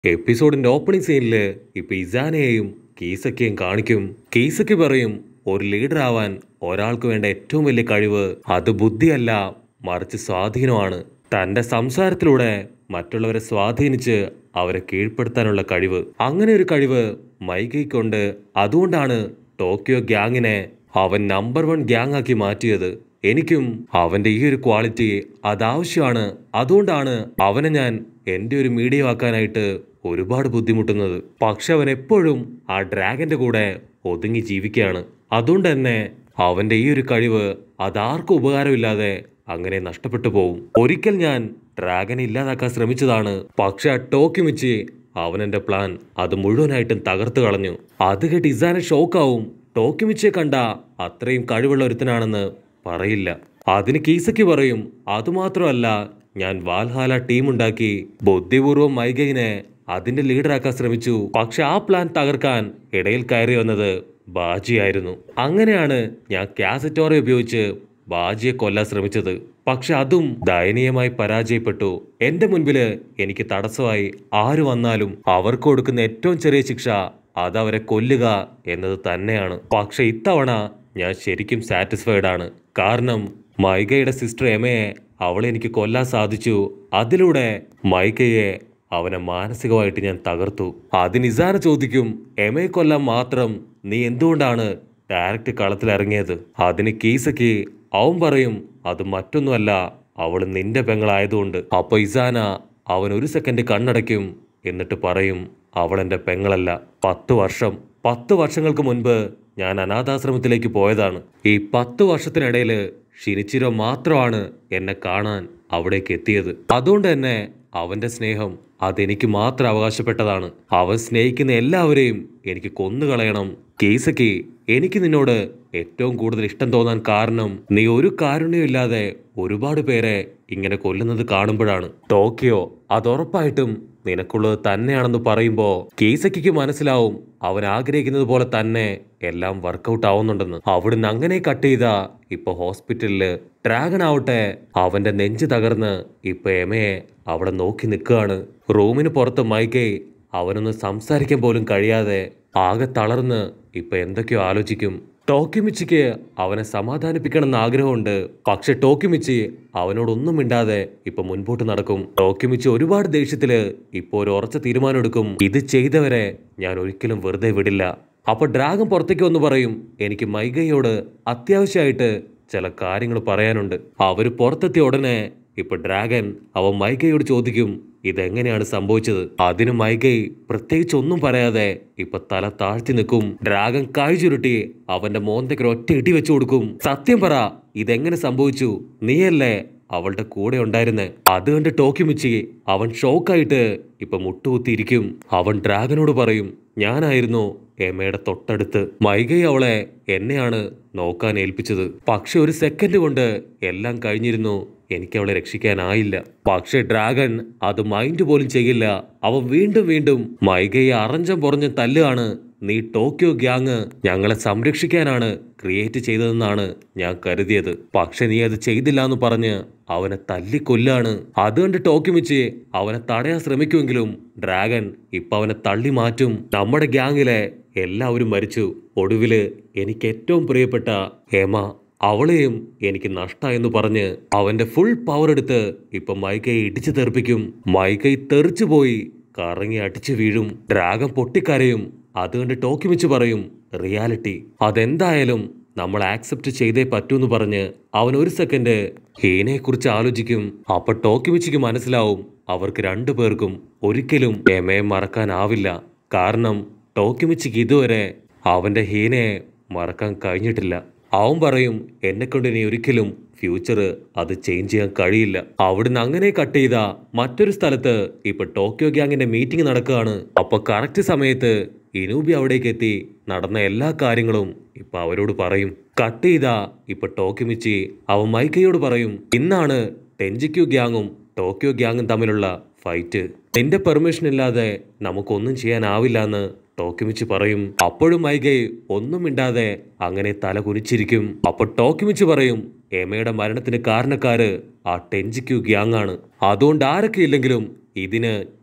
എപ്പിസോഡിന്റെ opening സീനില് ഇപ്പൊ ഇസാനെയും കീസക്കെയും കാണിക്കും കീസക്ക് പറയും ഒരു ലീഡർ ആവാൻ ഒരാൾക്ക് വേണ്ട ഏറ്റവും വലിയ കഴിവ് അത് ബുദ്ധിയല്ല മറിച്ച് സ്വാധീനമാണ് തന്റെ സംസാരത്തിലൂടെ മറ്റുള്ളവരെ സ്വാധീനിച്ച് അവരെ കീഴ്പ്പെടുത്താനുള്ള കഴിവ് അങ്ങനെ ഒരു കഴിവ് മൈകൈക്കുണ്ട് അതുകൊണ്ടാണ് ടോക്കിയോ ഗ്യാങ്ങിനെ അവൻ നമ്പർ വൺ ഗ്യാങ് ആക്കി മാറ്റിയത് എനിക്കും അവന്റെ ഈ ഒരു ക്വാളിറ്റി അതാവശ്യമാണ് അതുകൊണ്ടാണ് അവനെ ഞാൻ എന്റെ ഒരു മീഡിയ ആക്കാനായിട്ട് ഒരുപാട് ബുദ്ധിമുട്ടുന്നത് പക്ഷെ അവൻ എപ്പോഴും ആ ഡ്രാഗന്റെ കൂടെ ഒതുങ്ങി ജീവിക്കുകയാണ് അതുകൊണ്ട് തന്നെ അവന്റെ ഈ ഒരു കഴിവ് അതാർക്കും ഉപകാരമില്ലാതെ അങ്ങനെ നഷ്ടപ്പെട്ടു പോവും ഒരിക്കൽ ഞാൻ ഡ്രാഗനെ ഇല്ലാതാക്കാൻ ശ്രമിച്ചതാണ് പക്ഷെ ആ ടോക്കിമിച്ച് അവനെന്റെ പ്ലാൻ അത് മുഴുവനായിട്ടും തകർത്ത് കളഞ്ഞു അത് കേട്ട് ഇസാനെ ഷോക്കാവും ടോക്കിമിച്ചെ കണ്ട അത്രയും കഴിവുള്ള ഒരുത്തനാണെന്ന് പറയില്ല അതിന് കീസയ്ക്ക് പറയും അതുമാത്രമല്ല ഞാൻ വാൽഹാല ടീം ഉണ്ടാക്കി ബുദ്ധിപൂർവ്വം മൈഗൈനെ അതിന്റെ ലീഡറാക്കാൻ ശ്രമിച്ചു പക്ഷെ ആ പ്ലാൻ തകർക്കാൻ ഇടയിൽ കയറി വന്നത് ബാജിയായിരുന്നു അങ്ങനെയാണ് ഞാൻ കാസറ്റോറെ ഉപയോഗിച്ച് ബാജിയെ കൊല്ലാൻ ശ്രമിച്ചത് പക്ഷെ അതും ദയനീയമായി പരാജയപ്പെട്ടു എന്റെ മുൻപില് എനിക്ക് തടസ്സമായി ആര് വന്നാലും അവർക്ക് കൊടുക്കുന്ന ഏറ്റവും ചെറിയ ശിക്ഷ അതവരെ കൊല്ലുക എന്നത് തന്നെയാണ് പക്ഷെ ഇത്തവണ ഞാൻ ശരിക്കും സാറ്റിസ്ഫൈഡ് ആണ് കാരണം മൈകയുടെ സിസ്റ്റർ എമയെ അവളെ എനിക്ക് കൊല്ലാൻ സാധിച്ചു അതിലൂടെ മൈകയെ അവനെ മാനസികമായിട്ട് ഞാൻ തകർത്തു അതിന് ഇസാന ചോദിക്കും എമയെ കൊല്ലാൻ മാത്രം നീ എന്തുകൊണ്ടാണ് ഡയറക്റ്റ് കളത്തിലിറങ്ങിയത് അതിന് കീസക്ക് അവൻ പറയും അത് മറ്റൊന്നുമല്ല അവൾ നിന്റെ പെങ്ങളായതുകൊണ്ട് അപ്പൊ ഇസാന അവൻ ഒരു സെക്കൻഡ് കണ്ണടയ്ക്കും എന്നിട്ട് പറയും അവൾ എൻ്റെ പെങ്ങളല്ല പത്ത് വർഷം പത്ത് വർഷങ്ങൾക്ക് മുൻപ് ഞാൻ അനാഥാശ്രമത്തിലേക്ക് പോയതാണ് ഈ പത്ത് വർഷത്തിനിടയിൽ ഷിനിച്ചിരോ മാത്രമാണ് എന്നെ കാണാൻ അവിടേക്ക് എത്തിയത് അതുകൊണ്ട് തന്നെ അവന്റെ സ്നേഹം അതെനിക്ക് മാത്രം അവകാശപ്പെട്ടതാണ് അവൻ സ്നേഹിക്കുന്ന എല്ലാവരെയും എനിക്ക് കൊന്നുകളയണം കേസക്ക് എനിക്ക് നിന്നോട് ഏറ്റവും കൂടുതൽ ഇഷ്ടം തോന്നാൻ കാരണം നീ ഒരു കാരുണ്യമില്ലാതെ ഒരുപാട് പേരെ ഇങ്ങനെ കൊല്ലുന്നത് കാണുമ്പോഴാണ് ടോക്കിയോ അതുറപ്പായിട്ടും നിനക്കുള്ളത് തന്നെയാണെന്ന് പറയുമ്പോ കേസക്കിക്ക് മനസ്സിലാവും അവൻ ആഗ്രഹിക്കുന്നത് പോലെ തന്നെ എല്ലാം വർക്കൗട്ട് ആവുന്നുണ്ടെന്ന് അവിടുന്ന് അങ്ങനെ കട്ട് ചെയ്ത ഇപ്പൊ ഹോസ്പിറ്റലില് ഡ്രാഗൺ ആവട്ടെ അവന്റെ നെഞ്ച് തകർന്ന് ഇപ്പൊ എമയെ അവിടെ നോക്കി നിൽക്കുകയാണ് റൂമിന് പുറത്ത് മൈക്കേ അവനൊന്ന് സംസാരിക്കാൻ പോലും കഴിയാതെ ആകെ തളർന്ന് ഇപ്പൊ എന്തൊക്കെയോ ആലോചിക്കും ടോക്കിമിച്ചിക്ക് അവനെ സമാധാനിപ്പിക്കണമെന്ന് ആഗ്രഹമുണ്ട് പക്ഷെ ടോക്കിമിച്ചി അവനോടൊന്നും മിണ്ടാതെ ഇപ്പൊ മുൻപോട്ട് നടക്കും ടോക്കിമിച്ചി ഒരുപാട് ദേഷ്യത്തില് ഇപ്പൊ ഒരു ഉറച്ച തീരുമാനം എടുക്കും ഇത് ചെയ്തവരെ ഞാൻ ഒരിക്കലും വെറുതെ വിടില്ല അപ്പൊ ഡ്രാഗൺ പുറത്തേക്ക് വന്ന് പറയും എനിക്ക് മൈഗയോട് അത്യാവശ്യമായിട്ട് ചില കാര്യങ്ങൾ പറയാനുണ്ട് അവര് പുറത്തെത്തിയ ഉടനെ ഇപ്പൊ ഡ്രാഗൻ അവൻ മൈഗയോട് ചോദിക്കും ഇതെങ്ങനെയാണ് സംഭവിച്ചത് അതിന് മൈഗൈ പ്രത്യേകിച്ച് ഒന്നും പറയാതെ ഇപ്പൊ തല താഴ്ത്തി നിൽക്കും ഡ്രാഗൻ കായ് ചുരുട്ടി അവന്റെ മോന്തയ്ക്ക് ഒറ്റ ഇടി വെച്ചു കൊടുക്കും സത്യം പറ ഇതെങ്ങനെ സംഭവിച്ചു നീയല്ലേ അവളുടെ കൂടെ ഉണ്ടായിരുന്നെ അത് കണ്ട് ടോക്കിമിച്ചി അവൻ ഷോക്കായിട്ട് ഇപ്പൊ മുട്ടുകുത്തിയിരിക്കും അവൻ ഡ്രാഗനോട് പറയും ഞാനായിരുന്നു എമയുടെ തൊട്ടടുത്ത് മൈകൈ അവളെ എന്നെയാണ് നോക്കാൻ ഏൽപ്പിച്ചത് പക്ഷെ ഒരു സെക്കൻഡ് കൊണ്ട് എല്ലാം കഴിഞ്ഞിരുന്നു എനിക്ക് അവളെ രക്ഷിക്കാനായില്ല പക്ഷെ ഡ്രാഗൺ അത് മൈൻഡ് പോലും ചെയ്യില്ല അവൻ വീണ്ടും വീണ്ടും മൈകയെ അറഞ്ചം പുറഞ്ഞ് തല്ലുകയാണ് നീ ടോക്കിയോ ഗ്യാങ് ഞങ്ങളെ സംരക്ഷിക്കാനാണ് ക്രിയേറ്റ് ചെയ്തതെന്നാണ് ഞാൻ കരുതിയത് പക്ഷെ നീ അത് ചെയ്തില്ല എന്ന് പറഞ്ഞ് അവനെ തല്ലിക്കൊല്ലാണ് അതുകൊണ്ട് ടോക്കിമിച്ച് അവനെ തടയാൻ ശ്രമിക്കുമെങ്കിലും ഡ്രാഗൺ ഇപ്പൊ അവനെ തള്ളി മാറ്റും നമ്മുടെ ഗ്യാങ്ങിലെ എല്ലാവരും മരിച്ചു ഒടുവില് എനിക്ക് ഏറ്റവും പ്രിയപ്പെട്ട ഹേമ അവളെയും എനിക്ക് നഷ്ടായെന്ന് പറഞ്ഞ് അവന്റെ ഫുൾ പവർ എടുത്ത് ഇപ്പൊ മൈക്കയെ ഇടിച്ചു തെറിപ്പിക്കും മൈക്കൈ തെറിച്ചു പോയി കറങ്ങി അടിച്ചു വീഴും ഡ്രാഗൻ പൊട്ടിക്കരയും അതുകൊണ്ട് ടോക്കിമിച്ച് പറയും റിയാലിറ്റി അതെന്തായാലും നമ്മൾ ആക്സെപ്റ്റ് ചെയ്തേ പറ്റൂന്ന് പറഞ്ഞ് അവൻ ഒരു സെക്കൻഡ് ഹീനെ കുറിച്ച് ആലോചിക്കും അപ്പൊ ടോക്കിമിച്ചിക്ക് മനസ്സിലാവും അവർക്ക് രണ്ടു പേർക്കും ഒരിക്കലും എമയെ മറക്കാനാവില്ല കാരണം ടോക്കിമിച്ചിക്ക് ഇതുവരെ അവന്റെ ഹീനയെ മറക്കാൻ കഴിഞ്ഞിട്ടില്ല അവൻ പറയും എന്നെ കൊണ്ട് ഇനി ഒരിക്കലും ഫ്യൂച്ചർ അത് ചേഞ്ച് ചെയ്യാൻ കഴിയില്ല അവിടുന്ന് അങ്ങനെ കട്ട് ചെയ്ത മറ്റൊരു സ്ഥലത്ത് ഇപ്പൊ ടോക്കിയോ ഗ്യാങ്ങിന്റെ മീറ്റിംഗ് നടക്കുകയാണ് അപ്പൊ കറക്റ്റ് സമയത്ത് ഇനൂബി അവിടേക്ക് എത്തി നടന്ന എല്ലാ കാര്യങ്ങളും ഇപ്പൊ അവരോട് പറയും കട്ട് ചെയ്ത ഇപ്പൊ ടോക്കിമിച്ചി അവൻ മൈക്കയോട് പറയും ഇന്നാണ് ടെൻജിക്യു ഗ്യാങ്ങും ടോക്കിയോ ഗ്യാങ്ങും തമ്മിലുള്ള ഫൈറ്റ് നിന്റെ പെർമിഷൻ ഇല്ലാതെ നമുക്കൊന്നും ചെയ്യാനാവില്ല എന്ന് ടോക്കിമിച്ച് പറയും അപ്പോഴും മൈകൈ ഒന്നും മിണ്ടാതെ അങ്ങനെ തല കുനിച്ചിരിക്കും അപ്പൊ ടോക്കിമിച്ച് പറയും എമയുടെ മരണത്തിന് കാരണക്കാര് ആ ടെൻജിക്യു ഗ്യാങ് ആണ് അതുകൊണ്ട് ആരൊക്കെ ഇല്ലെങ്കിലും ഇതിന്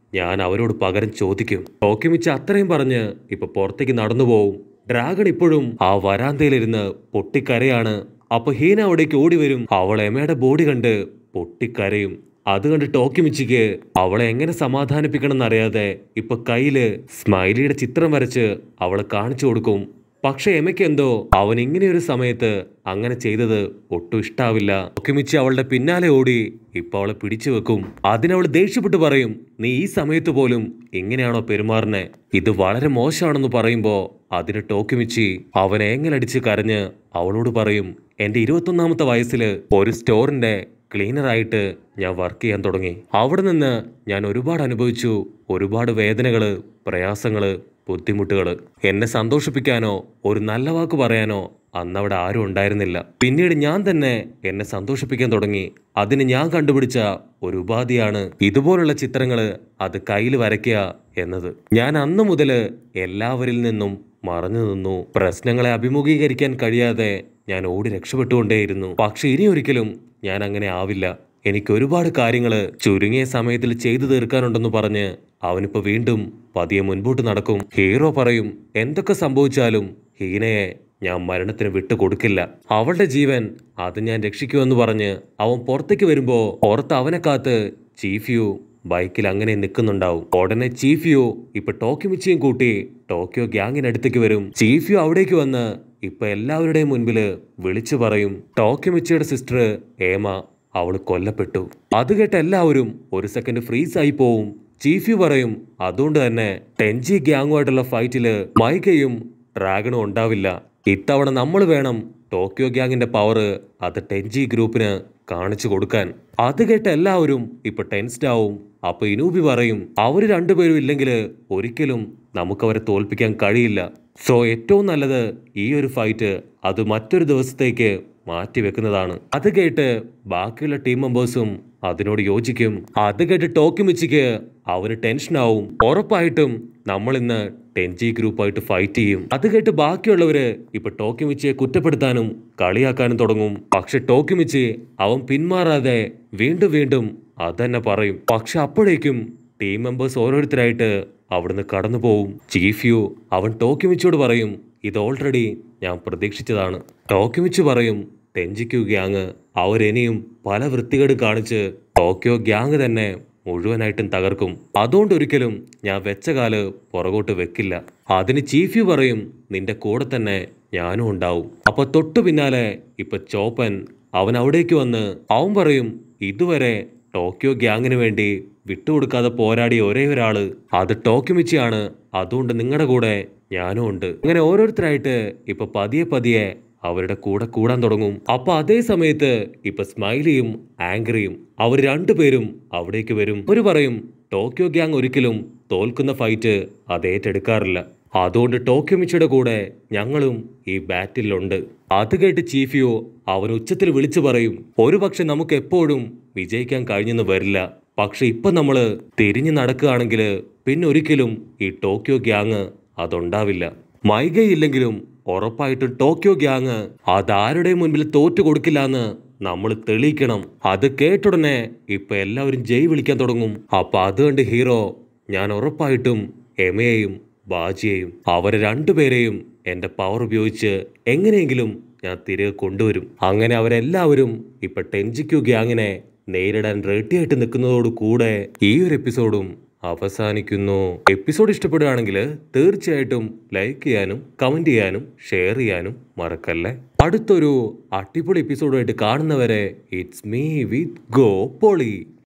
ഞാൻ അവരോട് പകരം ചോദിക്കും ടോക്കിമിച്ച് അത്രയും പറഞ്ഞ് ഇപ്പൊ പുറത്തേക്ക് നടന്നു പോവും ഡ്രാഗൺ ഇപ്പോഴും ആ വരാന്തയിലിരുന്ന് പൊട്ടിക്കരയാണ് അപ്പൊ ഹീന അവിടേക്ക് ഓടി വരും അവൾ എമയുടെ ബോഡി കണ്ട് പൊട്ടിക്കരയും അത് കണ്ട് ടോക്കിമിച്ചിക്ക് അവളെ എങ്ങനെ സമാധാനിപ്പിക്കണം എന്നറിയാതെ ഇപ്പൊ കയ്യില് സ്മൈലിയുടെ ചിത്രം വരച്ച് അവളെ കാണിച്ചു കൊടുക്കും പക്ഷെ എമയ്ക്ക് എന്തോ അവൻ ഇങ്ങനെ ഒരു സമയത്ത് അങ്ങനെ ചെയ്തത് ഒട്ടും ഇഷ്ടാവില്ല ടോക്കിമിച്ചി അവളുടെ പിന്നാലെ ഓടി ഇപ്പൊ അവളെ പിടിച്ചു വെക്കും അതിനവൾ ദേഷ്യപ്പെട്ട് പറയും നീ ഈ സമയത്ത് പോലും ഇങ്ങനെയാണോ പെരുമാറുന്നെ ഇത് വളരെ മോശമാണെന്ന് പറയുമ്പോ അതിന് ടോക്കിമിച്ചി അവനെ എങ്ങനടിച്ച് കരഞ്ഞ് അവളോട് പറയും എന്റെ ഇരുപത്തൊന്നാമത്തെ വയസ്സില് ഒരു സ്റ്റോറിന്റെ ക്ലീനറായിട്ട് ഞാൻ വർക്ക് ചെയ്യാൻ തുടങ്ങി അവിടെ നിന്ന് ഞാൻ ഒരുപാട് അനുഭവിച്ചു ഒരുപാട് വേദനകള് പ്രയാസങ്ങള് ബുദ്ധിമുട്ടുകള് എന്നെ സന്തോഷിപ്പിക്കാനോ ഒരു നല്ല വാക്ക് പറയാനോ അന്ന് അവിടെ ആരും ഉണ്ടായിരുന്നില്ല പിന്നീട് ഞാൻ തന്നെ എന്നെ സന്തോഷിപ്പിക്കാൻ തുടങ്ങി അതിന് ഞാൻ കണ്ടുപിടിച്ച ഒരു ഉപാധിയാണ് ഇതുപോലുള്ള ചിത്രങ്ങള് അത് കയ്യിൽ വരയ്ക്കുക എന്നത് ഞാൻ അന്ന് മുതല് എല്ലാവരിൽ നിന്നും മറഞ്ഞു നിന്നു പ്രശ്നങ്ങളെ അഭിമുഖീകരിക്കാൻ കഴിയാതെ ഞാൻ ഓടി രക്ഷപ്പെട്ടുകൊണ്ടേയിരുന്നു പക്ഷെ ഇനി ഒരിക്കലും ഞാൻ അങ്ങനെ ആവില്ല എനിക്ക് ഒരുപാട് കാര്യങ്ങൾ ചുരുങ്ങിയ സമയത്തിൽ ചെയ്തു തീർക്കാനുണ്ടെന്ന് പറഞ്ഞ് അവനിപ്പോ വീണ്ടും പതിയെ മുൻപോട്ട് നടക്കും ഹീറോ പറയും എന്തൊക്കെ സംഭവിച്ചാലും ഹീനയെ ഞാൻ മരണത്തിന് വിട്ടുകൊടുക്കില്ല അവളുടെ ജീവൻ അത് ഞാൻ രക്ഷിക്കുമെന്ന് പറഞ്ഞ് അവൻ പുറത്തേക്ക് വരുമ്പോ പുറത്ത് അവനെ കാത്ത് ചീഫ് യു ബൈക്കിൽ അങ്ങനെ നിൽക്കുന്നുണ്ടാവും ഉടനെ ചീഫ് യു ഇപ്പൊ ടോക്കിമിച്ചിയും കൂട്ടി ടോക്കിയോ ഗ്യാങ്ങിനടുത്തേക്ക് വരും ചീഫ് യു അവിടേക്ക് വന്ന് ഇപ്പൊ എല്ലാവരുടെയും മുൻപില് വിളിച്ചു പറയും ടോക്കിമിച്ചിയുടെ സിസ്റ്റർ ഏമ അവള് കൊല്ലപ്പെട്ടു അത് കേട്ട് എല്ലാവരും ഒരു സെക്കൻഡ് ഫ്രീസ് ആയി പോവും ചീഫ് യു പറയും അതുകൊണ്ട് തന്നെ ടെൻജി ഗ്യാങ്ങുമായിട്ടുള്ള ഫൈറ്റില് മൈകയും ഡ്രാഗണും ഉണ്ടാവില്ല ഇത്തവണ നമ്മൾ വേണം ടോക്കിയോ ഗ്യാങ്ങിന്റെ പവർ അത് ടെൻജി ഗ്രൂപ്പിന് കാണിച്ചു കൊടുക്കാൻ അത് കേട്ട് എല്ലാവരും ഇപ്പൊ ടെൻസ്ഡ് ആവും അപ്പൊ ഇനൂബി പറയും അവര് രണ്ടുപേരും ഇല്ലെങ്കിൽ ഒരിക്കലും നമുക്കവരെ തോൽപ്പിക്കാൻ കഴിയില്ല സോ ഏറ്റവും നല്ലത് ഈ ഒരു ഫൈറ്റ് അത് മറ്റൊരു ദിവസത്തേക്ക് മാറ്റി വെക്കുന്നതാണ് അത് കേട്ട് ബാക്കിയുള്ള ടീം മെമ്പേഴ്സും അതിനോട് യോജിക്കും അത് കേട്ട് ടോക്കിമിച്ചിക്ക് അവന് ടെൻഷനാവും ഉറപ്പായിട്ടും നമ്മൾ ഇന്ന് ടെൻജി ഗ്രൂപ്പായിട്ട് ഫൈറ്റ് ചെയ്യും അത് കേട്ട് ബാക്കിയുള്ളവര് ഇപ്പൊ ടോക്കിമിച്ചിയെ കുറ്റപ്പെടുത്താനും കളിയാക്കാനും തുടങ്ങും പക്ഷെ ടോക്കിമിച്ചി അവൻ പിന്മാറാതെ വീണ്ടും വീണ്ടും അതന്നെ പറയും പക്ഷെ അപ്പോഴേക്കും ടീം മെമ്പേഴ്സ് ഓരോരുത്തരായിട്ട് അവിടുന്ന് കടന്നു പോവും ചീഫ് യു അവൻ ടോക്കിമിച്ചിയോട് പറയും ഇത് ഓൾറെഡി ഞാൻ പ്രതീക്ഷിച്ചതാണ് ടോക്കിമിച്ച് പറയും ടെൻജിക്യു ഗ്യാങ് അവരിനിയും പല വൃത്തികേട് കാണിച്ച് ടോക്കിയോ ഗ്യാങ് തന്നെ മുഴുവനായിട്ടും തകർക്കും അതുകൊണ്ട് ഒരിക്കലും ഞാൻ വെച്ച കാല് പുറകോട്ട് വെക്കില്ല അതിന് ചീഫ് യു പറയും നിന്റെ കൂടെ തന്നെ ഞാനും ഉണ്ടാവും അപ്പൊ തൊട്ടു പിന്നാലെ ഇപ്പൊ ചോപ്പൻ അവൻ അവിടേക്ക് വന്ന് അവൻ പറയും ഇതുവരെ ടോക്കിയോ ഗ്യാങ്ങിന് വേണ്ടി വിട്ടുകൊടുക്കാതെ പോരാടിയ ഒരേ ഒരാള് അത് ടോക്കിമിച്ചിയാണ് അതുകൊണ്ട് നിങ്ങളുടെ കൂടെ ഞാനും ഉണ്ട് അങ്ങനെ ഓരോരുത്തരായിട്ട് ഇപ്പൊ പതിയെ പതിയെ അവരുടെ കൂടെ കൂടാൻ തുടങ്ങും അപ്പൊ അതേ സമയത്ത് ഇപ്പൊ സ്മൈലിയും ആംഗ്രിയും അവർ രണ്ടുപേരും അവിടേക്ക് വരും ഒരു പറയും ടോക്കിയോ ഗ്യാങ് ഒരിക്കലും തോൽക്കുന്ന ഫൈറ്റ് അത് ഏറ്റെടുക്കാറില്ല അതുകൊണ്ട് ടോക്കിയോ മിച്ചിയുടെ കൂടെ ഞങ്ങളും ഈ ബാറ്റിലുണ്ട് അത് കേട്ട് ചീഫ് യു അവൻ ഉച്ചത്തിൽ വിളിച്ചു പറയും ഒരുപക്ഷെ നമുക്ക് എപ്പോഴും വിജയിക്കാൻ കഴിഞ്ഞെന്ന് വരില്ല പക്ഷെ ഇപ്പൊ നമ്മള് തിരിഞ്ഞു നടക്കുകയാണെങ്കിൽ പിന്നെ ഒരിക്കലും ഈ ടോക്കിയോ ഗ്യാങ് അതുണ്ടാവില്ല മൈകയില്ലെങ്കിലും ഉറപ്പായിട്ടും ടോക്കിയോ ഗ്യാങ് അതാരുടെ മുൻപിൽ തോറ്റു കൊടുക്കില്ല എന്ന് നമ്മൾ തെളിയിക്കണം അത് കേട്ടുടനെ ഇപ്പൊ എല്ലാവരും ജയ് വിളിക്കാൻ തുടങ്ങും അപ്പൊ അത് കണ്ട് ഹീറോ ഞാൻ ഉറപ്പായിട്ടും എമയെയും ബാജിയെയും അവരെ രണ്ടുപേരെയും എന്റെ പവർ ഉപയോഗിച്ച് എങ്ങനെയെങ്കിലും ഞാൻ തിരികെ കൊണ്ടുവരും അങ്ങനെ അവരെല്ലാവരും ഇപ്പൊ ടെൻജിക്യു ഗ്യാങ്ങിനെ നേരിടാൻ റെഡിയായിട്ട് നിൽക്കുന്നതോട് കൂടെ ഈ ഒരു എപ്പിസോഡും അവസാനിക്കുന്നു എപ്പിസോഡ് ഇഷ്ടപ്പെടുകയാണെങ്കിൽ തീർച്ചയായിട്ടും ലൈക്ക് ചെയ്യാനും കമന്റ് ചെയ്യാനും ഷെയർ ചെയ്യാനും മറക്കല്ലേ അടുത്തൊരു അടിപൊളി എപ്പിസോഡുമായിട്ട് കാണുന്നവരെ ഇറ്റ്സ് മീ വിത്ത് ഗോ പൊളി